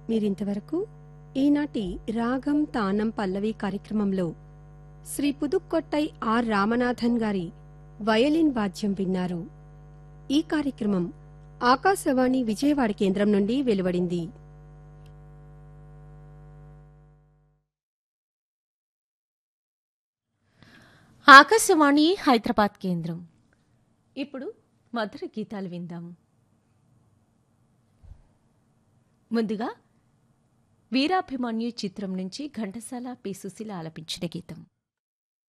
మీరింతవరకు ఈనాటి రాగం తానం పల్లవి కార్యక్రమంలో శ్రీ పుదుక్కొట్టై ఆర్ రామనాథన్ గారి వయలిన్ వాద్యం విన్నారు ఈ కార్యక్రమం ఆకాశవాణి విజయవాడ కేంద్రం నుండి వెలువడింది ఆకాశవాణి హైదరాబాద్ కేంద్రం ఇప్పుడు మధుర గీతాలు విందాం ముందుగా వీరాభిమన్యు చిత్రం నుంచి ఘంటసాల పి సుశీల ఆలపించిన గీతం